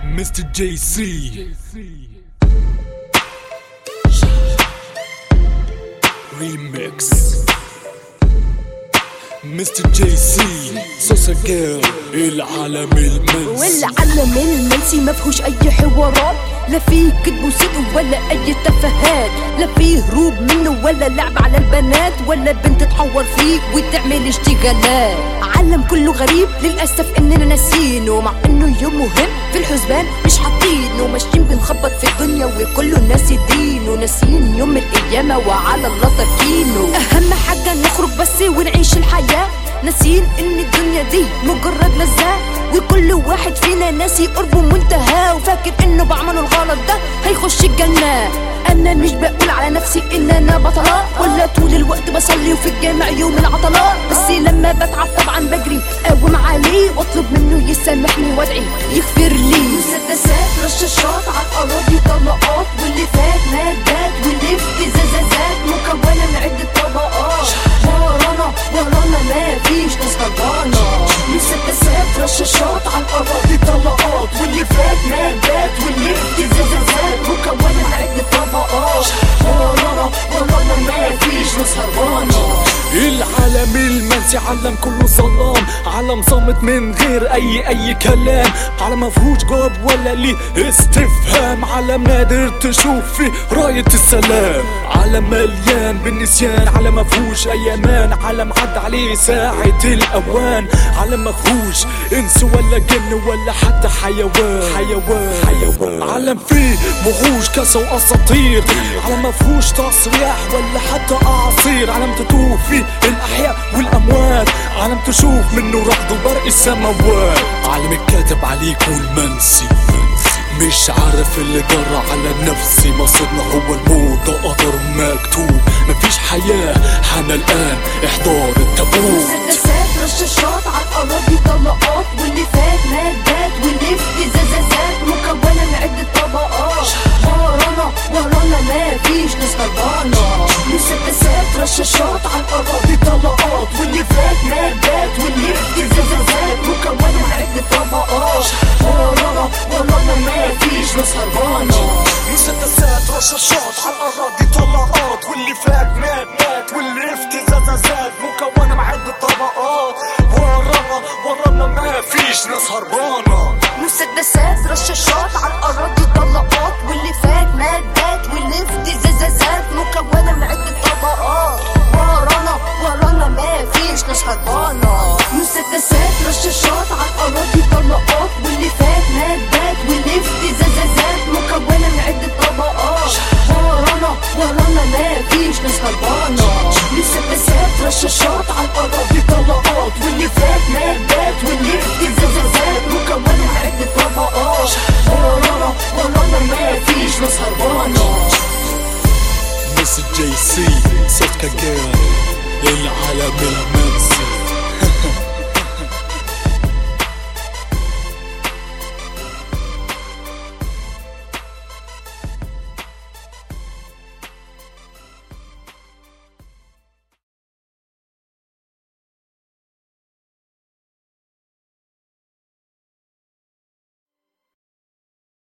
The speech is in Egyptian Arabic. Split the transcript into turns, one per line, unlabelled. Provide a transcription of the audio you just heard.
Mr. JC Remix Mr. JC سوسة جير العالم المنسي
والعالم المنسي ما فيهوش اي حوارات لا فيه كذب وصدق ولا اي تفاهات لا فيه هروب منه ولا لعب على البنات ولا بنت تحور فيك وتعمل اشتغالات عالم كله غريب للاسف اننا ناسينه مع انه يوم مهم في الحسبان مش حاطينه ماشيين بنخبط في الدنيا وكل الناس دينه ناسيين يوم القيامه وعلى الله تركينه اهم حاجه نخرج بس ونعيش الحياه ناسيين ان الدنيا دي مجرد لذات وكل واحد فينا ناسي قربه منتهى وفاكر انه بعمله الغلط ده هيخش الجنة انا مش بقول على نفسي ان انا بطلة ولا طول الوقت بصلي وفي الجامع يوم العطلات بس لما بتعب طبعا بجري اقوم عليه واطلب منه يسامحني وادعي يغفر لي مسدسات رشاشات على الاراضي طلقات واللي فات مادات واللي في ازازات مكونه من عده طبقات ورانا ورانا ما فيش ناس غضبانة مسدسات رشاشات على الأراضي طلقات واللي فات مادات واللي في زجاجات مكونة من عدة طبقات ورانا ورانا ما فيش ناس هربانة
العالم المنسي عالم كله ظلام عالم صامت من غير اي اي كلام عالم مفهوش جواب ولا ليه استفهام عالم نادر تشوف فيه راية السلام عالم مليان بالنسيان عالم مفهوش اي امان عالم عد عليه ساعة الاوان عالم مفهوش انس ولا جن ولا حتى حيوان حيوان حيوان عالم فيه وحوش كسا واساطير عالم مفهوش تصريح ولا حتى اعاصير عالم تتوه فيه الاحياء والاموات عالم تشوف منه رعد وبرق السماوات عالم الكاتب عليك والمنسي مش عارف اللي جرى على نفسي مصيرنا هو الموت ده قدر مكتوب مفيش حياة حان الآن إحضار التابوت
مسدسات رشاشات على الأراضي طلقات واللي فات مادات واللي في زجاجات مكونة من عدة طبقات ورانا ورانا ما فيش ناس هربانة مسدسات رشاشات على الأراضي طلقات واللي فات مادات واللي في زجاجات مكونة من عدة طبقات ورانا ورانا ما فيش ناس هربانة
مسدسات رشاشات على الأراضي طلقات واللي فات مات مات واللي في زازازات مكونة من عدة طبقات ورانا ورانا ما فيش ناس هربانة
مسدسات رشاشات على الأراضي طلقات واللي فات مادات واللي في زجاجات مكونة من عدة طبقات ورانا ورانا ما فيش ناس هربانة مسدسات رشاشات على الأراضي طلقات واللي فات مادات واللي في زجاجات مكونة من عدة طبقات ورانا ورانا ما فيش ناس هربانة مسدسات رشاشات على الأراضي طلقات واللي فات مادات واللي في زجاجات مكونة من عدة طبقات ورانا ورانا ما فيش ناس هربانة
مس جي سي صوت كجير العالم المنسي